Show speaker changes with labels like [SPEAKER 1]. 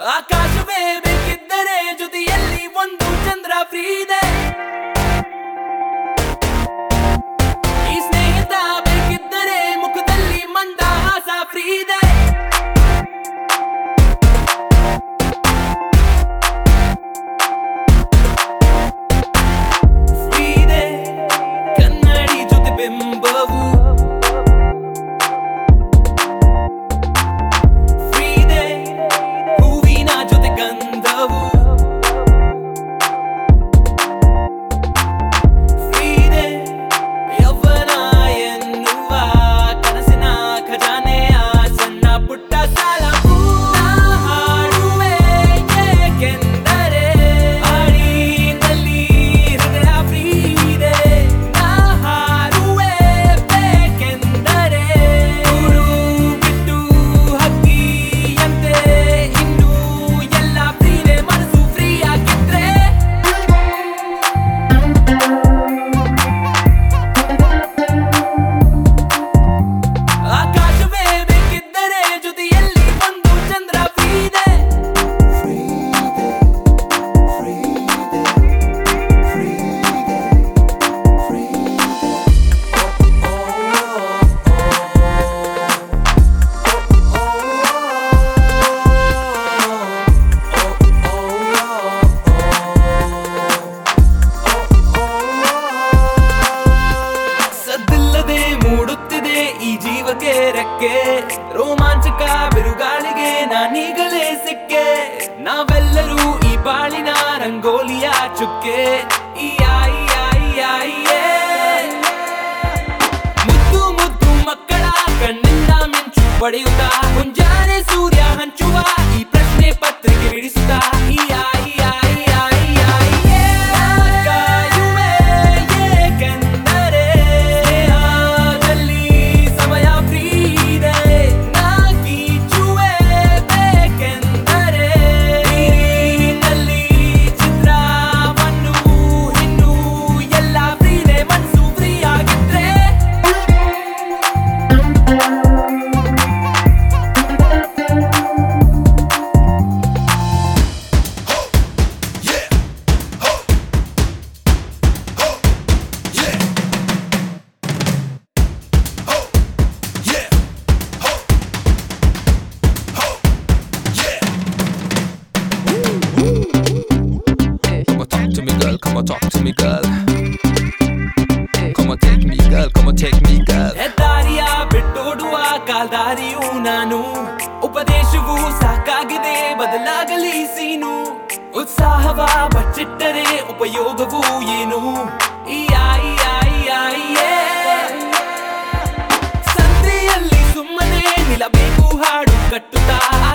[SPEAKER 1] ಆಕಾಶವೇ ಬೇಕಿದ್ದರೆ ಜೊತೆಯಲ್ಲಿ ಒಂದು ಚಂದ್ರ ಫ್ರೀ ಇದೆ ಈ ಸ್ನೇಹಿತ ಬೇಕಿದ್ದರೆ ಮುಖದಲ್ಲಿ ಮಂದಹಾಸ ಫ್ರೀ ಇದೆ ಫ್ರೀ ಇದೆ ಕನ್ನಡಿ ಜೊತೆ ಬೆಂಬವು ಫ್ರೀ ಇದೆ ಹೂವಿನ ಜೊತೆ ಗಂಧವು ಫ್ರೀ ಇದೆ ಯೌವನ ಎನ್ನುವ ಕನಸಿನ ಖಜಾನೆಯ ಸಣ್ಣ ಪುಟ್ಟ ಸಾಲವು ನಾ ಹಾಡುವೆ ಏಕೆಂದರೆ ಹಾಡಿನಲ್ಲಿ ಹೃದಯ ಫ್ರೀ ಇದೆ ನಾ ಹಾಡುವೆ ಬೇಕೆಂದರೆ ಊರು ಬಿಟ್ಟು ಹಕ್ಕಿಯಂತೆ ಇನ್ನು ಎಲ್ಲ ಫ್ರೀನೆ ಮನಸ್ಸು ಫ್ರೀ ಆಗಿದ್ರೆ ಆಕಾಶವೇ ಬೇಕಿದ್ದರೆ ಜೊತೆಯಲ್ಲಿ ಒಂದು ಚಂದ್ರ ಫ್ರೀ ಇದೆ ಸದ್ದಿಲ್ಲದೆ ಮೂಡುತ್ತಿದೆ ಈ ಜೀವಕ್ಕೆ ರೆಕ್ಕೆ ರೋಮಾಂಚಕ ಬಿರುಗಾಳಿಗೆ ನಾನೀಗಲೇ ಸಿಕ್ಕೆ ನಾವೆಲ್ಲರೂ ಈ ಬಾಳಿನ ರಂಗೋಲಿಯ ಚುಕ್ಕೆ ಈ ಆಯಿ ಆಯಿ ಆಯಿಯೇ ಮುದ್ದು ಮುದ್ದು ಮಕ್ಕಳ ಕಣ್ಣಿಂದ ಮಿಂಚು ಪಡೆಯುತ್ತಾ ಮುಂಜಾನೆ ಸೂರ್ಯ ಹಂಚುವ ಈ ಪ್ರಶ್ನೆ ಪತ್ರಿಕೆ ಬಿಡಿಸುತ್ತಾ ಈ ಆಯಿ ಆಯಿ ಆಯಿ ಆಯಿಯೇ ಕಾಯುವೆ ಏಕೆಂದರೆ ಸ್ನೇಹದಲ್ಲಿ ಸಮಯ ಫ್ರೀ ಇದೆ ನಾ ಗೀಚುವೆ ಬೇಕೆಂದರೆ ನೀರಿನಲ್ಲಿ ಚಿತ್ರವನ್ನು ಇನ್ನು ಎಲ್ಲ ಫ್ರೀನೆ ಮನಸ್ಸು ಫ್ರೀ ಆಗಿದ್ರೆ
[SPEAKER 2] Come on, talk to me, girl. Come on, talk to me, girl. Come on, take me, girl. Come on, take me, girl.
[SPEAKER 1] ಹೆದ್ದಾರಿಯ ಬಿಟ್ಟೋಡುವ ಕಾಲ್ದಾರಿಯು ನಾನು ಉಪದೇಶವು ಸಾಕಾಗಿದೆ ಬದಲಾಗಲಿ ಸೀನು ಉತ್ಸಾಹವ ಬಚ್ಚಿಟ್ಟರೆ ಉಪಯೋಗವು ಏನು ಈ ಆಯಿ ಆಯಿ ಆಯಿಯೇ ಸಂತೆಯಲ್ಲಿ ಸುಮ್ಮನೆ ನಿಲ್ಲಬೇಕು ಹಾಡು ಕಟ್ಟುತ್ತಾ